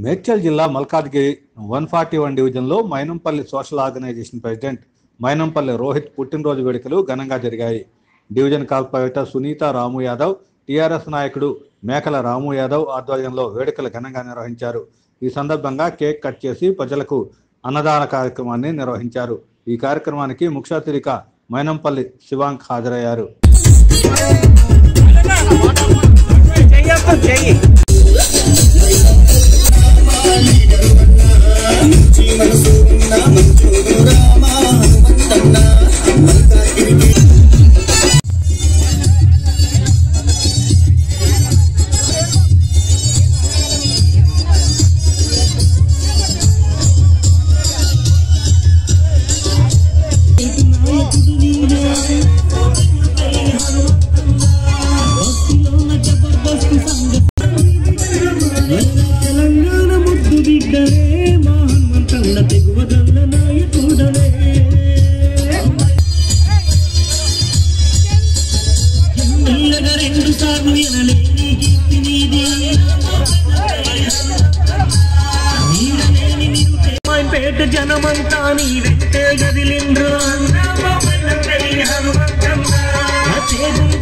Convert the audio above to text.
మేడ్చల్ జిల్లా Malkajgiri one forty one డివిజన్లో Mynampalli social organisation president Mynampalli Rohit పుట్టినరోజు వేడుకలు ఘనంగా జరిగాయి division corporator Sunitha Ramu Yadav TRS నాయకుడు మేకల రాము యాదవ్ ఆధ్వర్యంలో వేడుకలు ఘనంగా నిర్వహించారు ఈ సందర్భంగా కేక్ కట్ చేసి ప్రజలకు అన్నదాన కార్యక్రమాన్ని నిర్వహించారు ఈ కార్యక్రమానికి ముఖ్య అతిథిగా మైనంపల్లి శివాంక్ హాజరయ్యారు చెయ్యొద్దు చెయ్యి తెలంగాణ ముద్దు బిడ్డలే మా హనుమంతన్న తెగువదల్ల నాయకుడలే మెల్లగా రెండు సార్లు ఎనలేని కీర్తి నీది నీడలేని పేట జనమంతా నీ వెంటే గదిలిండ్రు హనుమంతన్న